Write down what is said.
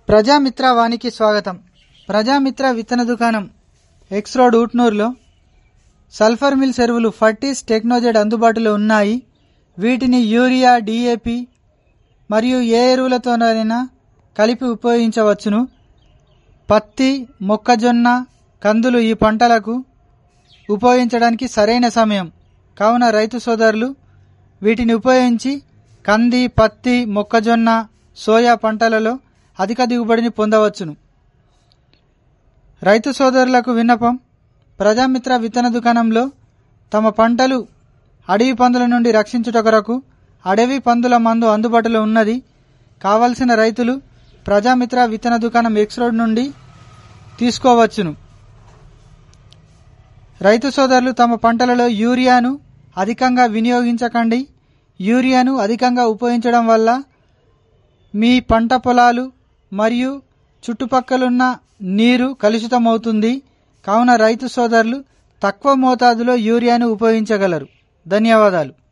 ప్రజామిత్ర వానికి స్వాగతం ప్రజామిత్ర విత్తన దుకాణం ఎక్స్ రోడ్ ఊట్నూరులో సల్ఫర్ మిల్ ఎరువులు ఫర్టీస్ టెక్నోజెడ్ అందుబాటులో ఉన్నాయి వీటిని యూరియా డిఏపి మరియు ఏ ఎరువులతోనైనా కలిపి ఉపయోగించవచ్చును పత్తి మొక్కజొన్న కందులు ఈ పంటలకు ఉపయోగించడానికి సరైన సమయం కావున రైతు సోదరులు వీటిని ఉపయోగించి కంది పత్తి మొక్కజొన్న సోయా పంటలలో అధిక దిగుబడిని పొందవచ్చును రైతు సోదరులకు విన్నపం ప్రజామిత్ర విత్తన దుకాణంలో తమ పంటలు అడవి పందుల నుండి రక్షించుట కొరకు అడవి పందుల మందు అందుబాటులో ఉన్నది కావలసిన రైతులు ప్రజామిత్ర విత్తన దుకాణం ఎక్స్ రోడ్ నుండి తీసుకోవచ్చును రైతు సోదరులు తమ పంటలలో యూరియాను అధికంగా వినియోగించకండి యూరియాను అధికంగా ఉపయోగించడం వల్ల మీ పంట పొలాలు మరియు చుట్టుపక్కలున్న నీరు కలుషితమవుతుంది కావున రైతు సోదరులు తక్కువ మోతాదులో యూరియాను ఉపయోగించగలరు ధన్యవాదాలు